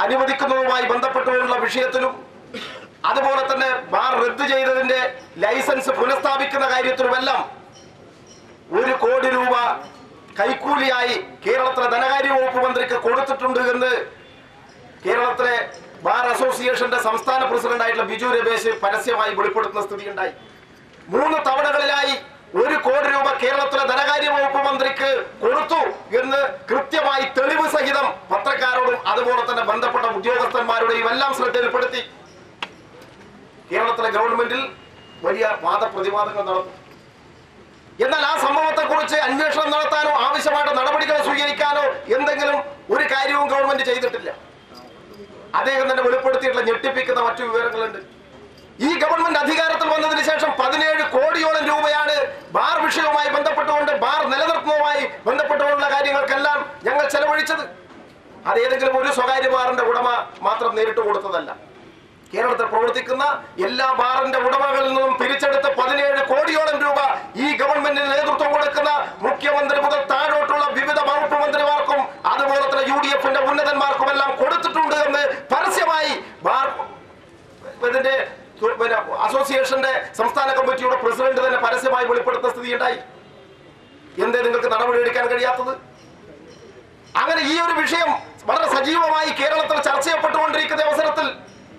അനുവദിക്കുന്നതുമായി ബന്ധപ്പെട്ടുള്ള വിഷയത്തിലും അതുപോലെ തന്നെ ബാർ റദ്ദ് ചെയ്തതിന്റെ ലൈസൻസ് പുനഃസ്ഥാപിക്കുന്ന കാര്യത്തിലുമെല്ലാം ഒരു കോടി രൂപ കൈക്കൂലിയായി കേരളത്തിലെ ധനകാര്യ വകുപ്പ് മന്ത്രിക്ക് കൊടുത്തിട്ടുണ്ട് എന്ന് കേരളത്തിലെ ബാർ അസോസിയേഷന്റെ സംസ്ഥാന പ്രസിഡന്റായിട്ടുള്ള ബിജു രമേശ് പരസ്യമായി വെളിപ്പെടുത്തുന്ന സ്ഥിതിയുണ്ടായി മൂന്ന് തവണകളിലായി ഒരു കോടി രൂപ കേരളത്തിലെ ധനകാര്യ വകുപ്പ് മന്ത്രിക്ക് കൊടുത്തു എന്ന് കൃത്യമായി തെളിവ് സഹിതം പത്രക്കാരോടും അതുപോലെ തന്നെ ബന്ധപ്പെട്ട ഉദ്യോഗസ്ഥന്മാരുടെയും എല്ലാം ശ്രദ്ധയിൽപ്പെടുത്തി കേരളത്തിലെ ഗവൺമെന്റിൽ വലിയ വാദപ്രതിവാദങ്ങൾ നടന്നു എന്നാൽ ആ സംഭവത്തെ കുറിച്ച് അന്വേഷണം നടത്താനോ ആവശ്യമായിട്ട് നടപടികൾ സ്വീകരിക്കാനോ എന്തെങ്കിലും ഒരു കാര്യവും ഗവൺമെന്റ് ചെയ്തിട്ടില്ല അദ്ദേഹം തന്നെ വെളിപ്പെടുത്തിയിട്ടുള്ള ഞെട്ടിപ്പിക്കുന്ന മറ്റു വിവരങ്ങളുണ്ട് ഈ ഗവൺമെന്റ് അധികാരത്തിൽ വന്നതിന് ശേഷം പതിനേഴ് കോടിയോളം രൂപയാണ് ബാർ വിഷയവുമായി ബന്ധപ്പെട്ടുകൊണ്ട് ബാർ നിലനിർത്തുന്നതുമായി ബന്ധപ്പെട്ടുകൊണ്ടുള്ള കാര്യങ്ങൾക്കെല്ലാം ഞങ്ങൾ ചെലവഴിച്ചത് അത് ഏതെങ്കിലും ഒരു സ്വകാര്യ ബാറിന്റെ ഉടമ മാത്രം നേരിട്ട് കൊടുത്തതല്ല കേരളത്തിൽ പ്രവർത്തിക്കുന്ന എല്ലാ ബാറിന്റെ ഉടമകളിൽ നിന്നും പിരിച്ചെടുത്ത പതിനേഴ് കോടിയോളം രൂപ ഈ ഗവൺമെന്റിന് നേതൃത്വം കൊടുക്കുന്ന മുഖ്യമന്ത്രി മുതൽ താഴോട്ടുള്ള വിവിധ വകുപ്പ് മന്ത്രിമാർക്കും അതുപോലെ തന്നെ യു ഡി എഫിന്റെ ഉന്നതന്മാർക്കും എല്ലാം കൊടുത്തിട്ടുണ്ട് എന്ന് പരസ്യമായി ബാർ ഇതിന്റെ തു- പിന്നെ അസോസിയേഷന്റെ സംസ്ഥാന കമ്മിറ്റിയുടെ പ്രസിഡന്റ് തന്നെ പരസ്യമായി വെളിപ്പെടുത്തുന്ന സ്ഥിതിയുണ്ടായി എന്തേ നിങ്ങൾക്ക് നടപടി എടുക്കാൻ കഴിയാത്തത് അങ്ങനെ ഈ ഒരു വിഷയം വളരെ സജീവമായി കേരളത്തിൽ ചർച്ച ചെയ്യപ്പെട്ടുകൊണ്ടിരിക്കുന്ന അവസരത്തിൽ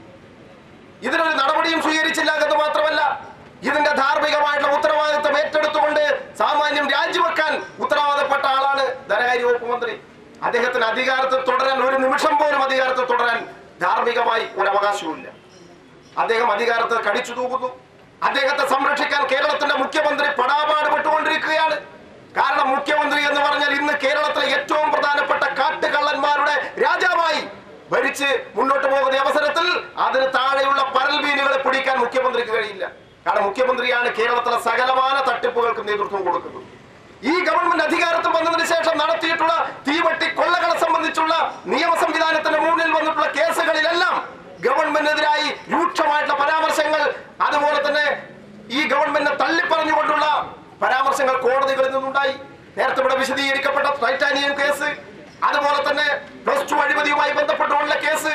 ഇതിനൊരു നടപടിയും സ്വീകരിച്ചില്ല എന്ന് മാത്രമല്ല ഇതിന്റെ ധാർമ്മികമായിട്ടുള്ള ഉത്തരവാദിത്വം ഏറ്റെടുത്തുകൊണ്ട് സാമാന്യം രാജിവെക്കാൻ ഉത്തരവാദപ്പെട്ട ആളാണ് ധനകാര്യ വകുപ്പ് മന്ത്രി അദ്ദേഹത്തിന് അധികാരത്തിൽ തുടരാൻ ഒരു നിമിഷം പോലും അധികാരത്തിൽ തുടരാൻ ധാർമ്മികമായി ഒരു അവകാശവുമില്ല അദ്ദേഹം അധികാരത്തിൽ കടിച്ചു തൂകുന്നു അദ്ദേഹത്തെ സംരക്ഷിക്കാൻ കേരളത്തിന്റെ മുഖ്യമന്ത്രി പടാപാട് പെട്ടുകൊണ്ടിരിക്കുകയാണ് കാരണം മുഖ്യമന്ത്രി എന്ന് പറഞ്ഞാൽ ഇന്ന് കേരളത്തിലെ ഏറ്റവും പ്രധാനപ്പെട്ട കാട്ടുകള്ളന്മാരുടെ രാജാവായി ഭരിച്ച് മുന്നോട്ട് പോകുന്ന അവസരത്തിൽ അതിന് താഴെയുള്ള പരൽമീനുകളെ പിടിക്കാൻ മുഖ്യമന്ത്രിക്ക് കഴിയില്ല കാരണം മുഖ്യമന്ത്രിയാണ് കേരളത്തിലെ സകലമാന തട്ടിപ്പുകൾക്ക് നേതൃത്വം കൊടുക്കുന്നത് ഈ ഗവൺമെന്റ് അധികാരത്തിൽ വന്നതിന് ശേഷം നടത്തിയിട്ടുള്ള തീവട്ടി കൊള്ളകളെ സംബന്ധിച്ചുള്ള നിയമ സംവിധാനത്തിന്റെ മുന്നിൽ വന്നിട്ടുള്ള കേസുകളിലെല്ലാം ഗവൺമെന്റിനെതിരായി രൂക്ഷമായിട്ടുള്ള പരാമർശങ്ങൾ അതുപോലെ തന്നെ ഈ ഗവൺമെന്റിനെ തള്ളിപ്പറഞ്ഞുകൊണ്ടുള്ള പരാമർശങ്ങൾ കോടതികളിൽ നിന്നുണ്ടായി നേരത്തെ ഇവിടെ വിശദീകരിക്കപ്പെട്ട ടൈറ്റാനിയം കേസ് അതുപോലെ തന്നെ പ്ലസ് ടു അഴിമതിയുമായി ബന്ധപ്പെട്ടുള്ള കേസ്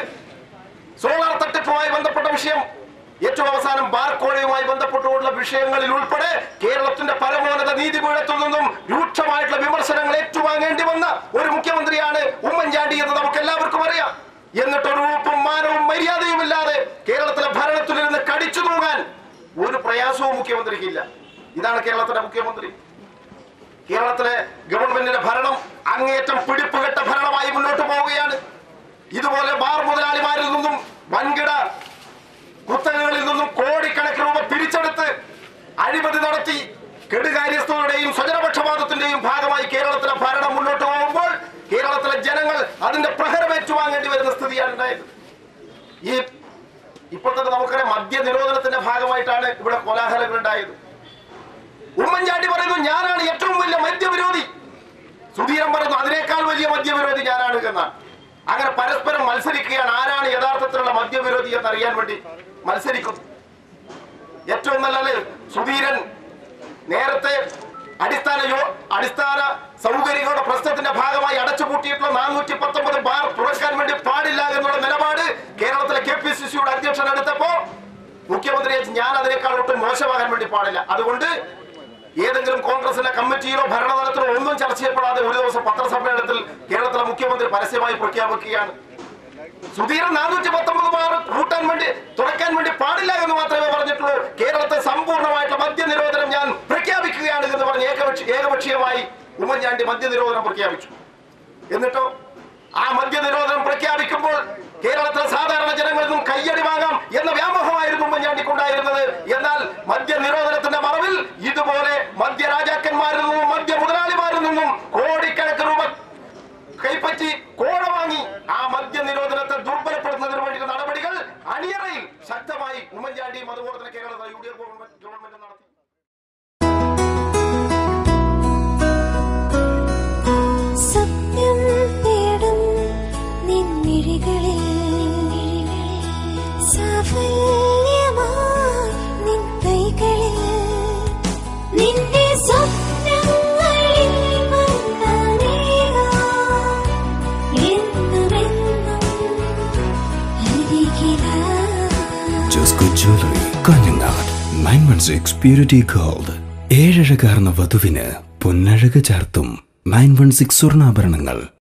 സോളാർ തട്ടിപ്പുമായി ബന്ധപ്പെട്ട വിഷയം ഏറ്റവും അവസാനം ബാർക്കോഴയുമായി ബന്ധപ്പെട്ടുള്ള വിഷയങ്ങളിൽ ഉൾപ്പെടെ കേരളത്തിന്റെ പരമോന്നത നീതിപീഠത്തിൽ നിന്നും രൂക്ഷമായിട്ടുള്ള വിമർശനങ്ങൾ ഏറ്റുവാങ്ങേണ്ടി വന്ന ഒരു മുഖ്യമന്ത്രിയാണ് ഉമ്മൻചാണ്ടി എന്ന് നമുക്ക് എല്ലാവർക്കും അറിയാം എന്നിട്ട് ഒരു ഉപ്പും മാനവും മര്യാദയും ഇല്ലാതെ കേരളത്തിലെ ഭരണത്തിലിരുന്ന് കടിച്ചു തൂങ്ങാൻ ഒരു പ്രയാസവും മുഖ്യമന്ത്രിക്കില്ല ഇതാണ് കേരളത്തിലെ മുഖ്യമന്ത്രി കേരളത്തിലെ ഗവൺമെന്റിന്റെ ഭരണം അങ്ങേയറ്റം പിടിപ്പുകെട്ട ഭരണമായി മുന്നോട്ട് പോവുകയാണ് ഇതുപോലെ ബാർ മുതലാളിമാരിൽ നിന്നും വൻകിട കുത്തകകളിൽ നിന്നും കോടിക്കണക്കിന് രൂപ പിരിച്ചെടുത്ത് അഴിമതി നടത്തി കെടുകാര്യസ്ഥതയുടെയും സ്വജനപക്ഷപാതത്തിന്റെയും ഭാഗമായി കേരളത്തിലെ ഭരണം മുന്നോട്ട് പോകുമ്പോൾ കേരളത്തിലെ ജനങ്ങൾ അതിന്റെ പ്രഹരം ഏറ്റുവാങ്ങേണ്ടി വരുന്ന സ്ഥിതിയാണ് ഉണ്ടായത് ഈ ഇപ്പോൾ തന്നെ നമുക്കറിയാം മദ്യ നിരോധനത്തിന്റെ ഭാഗമായിട്ടാണ് ഇവിടെ കോലാഹലങ്ങൾ ഉണ്ടായത് ഉമ്മൻചാണ്ടി പറയുന്നു ഞാനാണ് ഏറ്റവും വലിയ മദ്യവിരോധി സുധീരൻ പറയുന്നു അതിനേക്കാൾ വലിയ മദ്യവിരോധി ഞാനാണ് എന്നാണ് അങ്ങനെ പരസ്പരം മത്സരിക്കുകയാണ് ആരാണ് യഥാർത്ഥത്തിലുള്ള മദ്യവിരോധി എന്ന് അറിയാൻ വേണ്ടി മത്സരിക്കുന്നു ഏറ്റവും നല്ലത് സുധീരൻ നേരത്തെ അടിസ്ഥാന യോ അടിസ്ഥാന സൗകര്യങ്ങളുടെ പ്രശ്നത്തിന്റെ ഭാഗമായി അടച്ചുപൂട്ടിയിട്ടുള്ള നാനൂറ്റി പത്തൊമ്പത് ബാർ തുറക്കാൻ വേണ്ടി പാടില്ല എന്നുള്ള നിലപാട് കേരളത്തിലെ കെ പി സി സിയുടെ അധ്യക്ഷൻ എടുത്തപ്പോ മുഖ്യമന്ത്രിയെ ഞാൻ അതിനേക്കാൾ ഒട്ടും മോശമാകാൻ വേണ്ടി പാടില്ല അതുകൊണ്ട് ഏതെങ്കിലും കോൺഗ്രസിന്റെ കമ്മിറ്റിയിലോ ഭരണതലത്തിലോ ഒന്നും ചർച്ച ചെയ്യപ്പെടാതെ ഒരു ദിവസം പത്രസമ്മേളനത്തിൽ കേരളത്തിലെ മുഖ്യമന്ത്രി പരസ്യമായി പ്രഖ്യാപിക്കുകയാണ് സുധീരൻ നാനൂറ്റി പത്തൊമ്പത് ബാർ കൂട്ടാൻ വേണ്ടി തുറക്കാൻ വേണ്ടി പാടില്ല എന്ന് മാത്രമേ പറഞ്ഞിട്ടുള്ളൂ കേരളത്തെ സമ്പൂർണ്ണമായിട്ടുള്ള മദ്യ നിരോധനം ഞാൻ പ്രഖ്യാപിക്കുകയാണ് എന്ന് പറഞ്ഞ് ഏകപക്ഷ ഏകപക്ഷീയമായി ഉമ്മൻചാണ്ടി മദ്യ നിരോധനം പ്രഖ്യാപിച്ചു എന്നിട്ടോ ആ മദ്യ നിരോധനം പ്രഖ്യാപിക്കുമ്പോൾ കേരളത്തിലെ സാധാരണ ജനങ്ങളിൽ നിന്നും കയ്യടി വാങ്ങാം എന്ന വ്യാമോഹമായിരുന്നു ഉമ്മൻചാണ്ടിക്കുണ്ടായിരുന്നത് എന്നാൽ മദ്യ നിരോധനത്തിന്റെ മറവിൽ ഇതുപോലെ മദ്യ രാജാക്കന്മാരിൽ നിന്നും മദ്യ മുതലാളിമാരിൽ നിന്നും കോടിക്കണക്കിന് രൂപ കൈപ്പറ്റി കോഴ വാങ്ങി ആ മദ്യ നിരോധനത്തെ ദുർബലപ്പെടുത്തുന്നതിന് വേണ്ടിയുള്ള നടപടികൾ അണിയറയിൽ ശക്തമായി ഉമ്മൻചാണ്ടിയും അതുപോലെ തന്നെ കേരളത്തിലെ യു ഡി എഫ് ഗവൺമെന്റ് നടത്തി സത്യം തേടും നിൻമിഴികളിൽ സാഫല്യമായി നിൻ കൈകളിൽ നിന്റെ സ്വപ്നങ്ങളിൽ വന്നനേകം jewellery Kanhangad nine one six purity gold ഏഴഴകാർന്ന വധുവിന് പൊന്നഴക് ചാർത്തും നയൻ വൺ സിക്സ് സ്വർണ്ണാഭരണങ്ങൾ